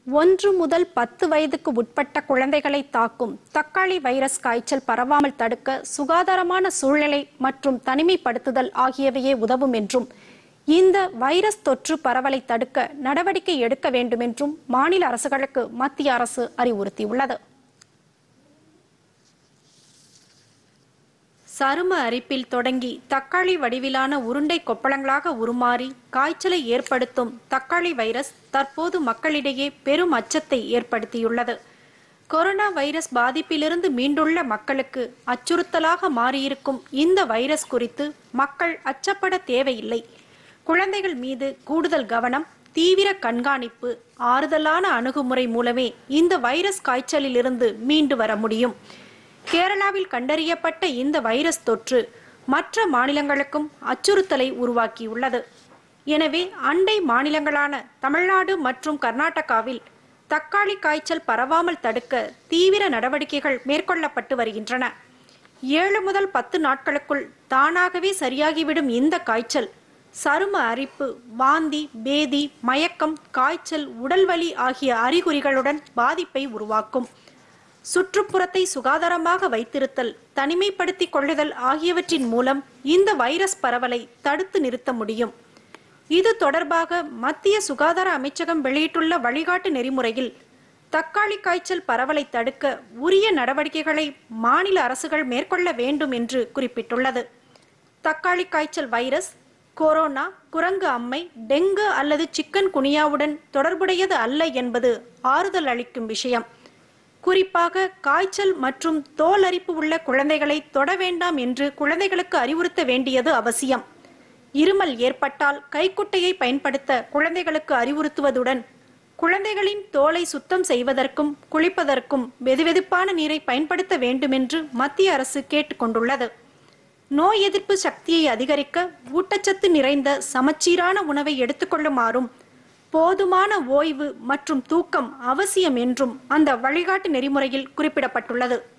ஒன்று முதல் பத்து வயதுக்கு உட்பட்ட குழந்தைகளை தாக்கும் தக்காளி வைரஸ் காய்ச்சல் பரவாமல் தடுக்க சுகாதாரமான சூழ்நிலை மற்றும் தனிமைப்படுத்துதல் ஆகியவையே உதவும் என்றும் இந்த வைரஸ் தொற்று பரவலை தடுக்க நடவடிக்கை எடுக்க வேண்டும் என்றும் மாநில அரசுகளுக்கு மத்திய அரசு அறிவுறுத்தியுள்ளது சரும அரிப்பில் தொடங்கி தக்காளி வடிவிலான உருண்டை கொப்பளங்களாக உருமாறி காய்ச்சலை ஏற்படுத்தும் தக்காளி வைரஸ் தற்போது மக்களிடையே பெரும் அச்சத்தை ஏற்படுத்தியுள்ளது கொரோனா வைரஸ் பாதிப்பிலிருந்து மீண்டுள்ள மக்களுக்கு அச்சுறுத்தலாக மாறியிருக்கும் இந்த வைரஸ் குறித்து மக்கள் அச்சப்பட தேவையில்லை குழந்தைகள் மீது கூடுதல் கவனம் தீவிர கண்காணிப்பு ஆறுதலான அணுகுமுறை மூலமே இந்த வைரஸ் காய்ச்சலிலிருந்து மீண்டு வர முடியும் கேரளாவில் கண்டறியப்பட்ட இந்த வைரஸ் தொற்று மற்ற மாநிலங்களுக்கும் அச்சுறுத்தலை உருவாக்கியுள்ளது எனவே அண்டை மாநிலங்களான தமிழ்நாடு மற்றும் கர்நாடகாவில் தக்காளி காய்ச்சல் பரவாமல் தடுக்க தீவிர நடவடிக்கைகள் மேற்கொள்ளப்பட்டு வருகின்றன ஏழு முதல் பத்து நாட்களுக்குள் தானாகவே சரியாகிவிடும் இந்த காய்ச்சல் சரும அரிப்பு வாந்தி பேதி மயக்கம் காய்ச்சல் உடல்வலி ஆகிய அறிகுறிகளுடன் பாதிப்பை உருவாக்கும் சுற்றுப்புறத்தை சுகாதாரமாக வைத்திருத்தல் தனிமைப்படுத்திக் கொள்ளுதல் ஆகியவற்றின் மூலம் இந்த வைரஸ் பரவலை தடுத்து நிறுத்த முடியும் இது தொடர்பாக மத்திய சுகாதார அமைச்சகம் வெளியிட்டுள்ள வழிகாட்டு நெறிமுறையில் தக்காளி காய்ச்சல் பரவலை தடுக்க உரிய நடவடிக்கைகளை மாநில அரசுகள் மேற்கொள்ள வேண்டும் என்று குறிப்பிட்டுள்ளது தக்காளி காய்ச்சல் வைரஸ் கொரோனா குரங்கு அம்மை டெங்கு அல்லது சிக்கன் குனியாவுடன் தொடர்புடையது அல்ல என்பது ஆறுதல் அளிக்கும் விஷயம் குறிப்பாக காய்ச்சல் மற்றும் தோல் அரிப்பு உள்ள குழந்தைகளை தொட வேண்டாம் என்று குழந்தைகளுக்கு அறிவுறுத்த வேண்டியது அவசியம் இருமல் ஏற்பட்டால் கைக்குட்டையை பயன்படுத்த குழந்தைகளுக்கு அறிவுறுத்துவதுடன் குழந்தைகளின் தோலை சுத்தம் செய்வதற்கும் குளிப்பதற்கும் வெதுவெதுப்பான நீரை பயன்படுத்த வேண்டுமென்று மத்திய அரசு கேட்டுக்கொண்டுள்ளது நோய் எதிர்ப்பு சக்தியை அதிகரிக்க ஊட்டச்சத்து நிறைந்த சமச்சீரான உணவை எடுத்துக்கொள்ளுமாறும் போதுமான ஓய்வு மற்றும் தூக்கம் அவசியம் என்றும் அந்த வழிகாட்டு நெறிமுறையில் குறிப்பிடப்பட்டுள்ளது